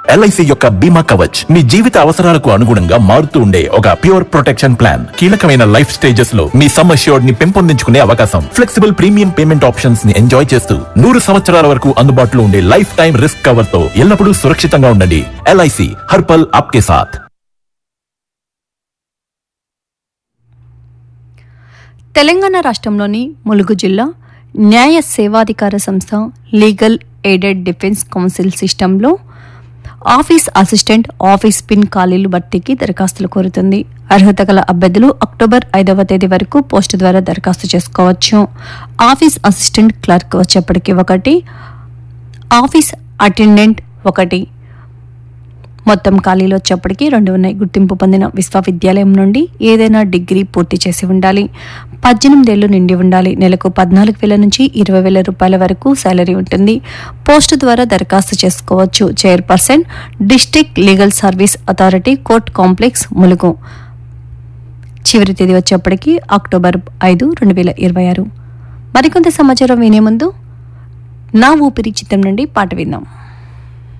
LIC యొక్క బీమా కవచ్ మీ జీవిత అవసరాలకు అనుగుణంగా మారుతూ ఉండే ఒక ప్యూర్ ప్రొటెక్షన్ ప్లాన్ కీలకమైన లైఫ్ స్టేజెస్ లో మీ సమ్ అష్యూర్డ్ ని పెంపొందించుకునే అవకాశం ఫ్లెక్సిబుల్ ప్రీమియం పేమెంట్ ఆప్షన్స్ ని ఎంజాయ్ చేస్తూ నూరు సంవత్సరాల వరకు అందుబాటులో ఉండే లైఫ్ టైం రిస్క్ కవర్ తో ఎల్లప్పుడూ సురక్షితంగా ఉండండి ఎల్ఐసి హర్పల్ ఆప్కే సాథ్ తెలంగాణ రాష్ట్రంలోని ములుగు జిల్లా న్యాయ సేవాధికార సంస్థ లీగల్ ఎయిడెడ్ డిఫెన్స్ కౌన్సిల్ సిస్టంలో ఆఫీస్ అసిస్టెంట్ ఆఫీస్ పిన్ ఖాళీలు భర్తీకి దరఖాస్తులు కోరుతుంది అర్హత గల అభ్యర్థులు అక్టోబర్ ఐదవ తేదీ వరకు పోస్టు ద్వారా దరఖాస్తు చేసుకోవచ్చు ఆఫీస్ అసిస్టెంట్ క్లర్క్ వచ్చేప్పటికి ఒకటి ఆఫీస్ అటెండెంట్ ఒకటి మొత్తం ఖాళీలు వచ్చేప్పటికి రెండు ఉన్నాయి గుర్తింపు పొందిన విశ్వవిద్యాలయం నుండి ఏదైనా డిగ్రీ పూర్తి చేసి ఉండాలి పద్దెనిమిదేళ్లు నిండి ఉండాలి నెలకు పద్నాలుగు వేల నుంచి ఇరవై వేల రూపాయల వరకు శాలరీ ఉంటుంది పోస్టు ద్వారా దరఖాస్తు చేసుకోవచ్చు chairperson district legal service authority court complex Mulugu చివరి తేదీ వచ్చేప్పటికి అక్టోబర్ ఐదు రెండు వేల ఇరవై ఆరు మరికొంత సమాచారం వినే ముందు నా ఊపిరి చిత్రం నుండి పాట విందాం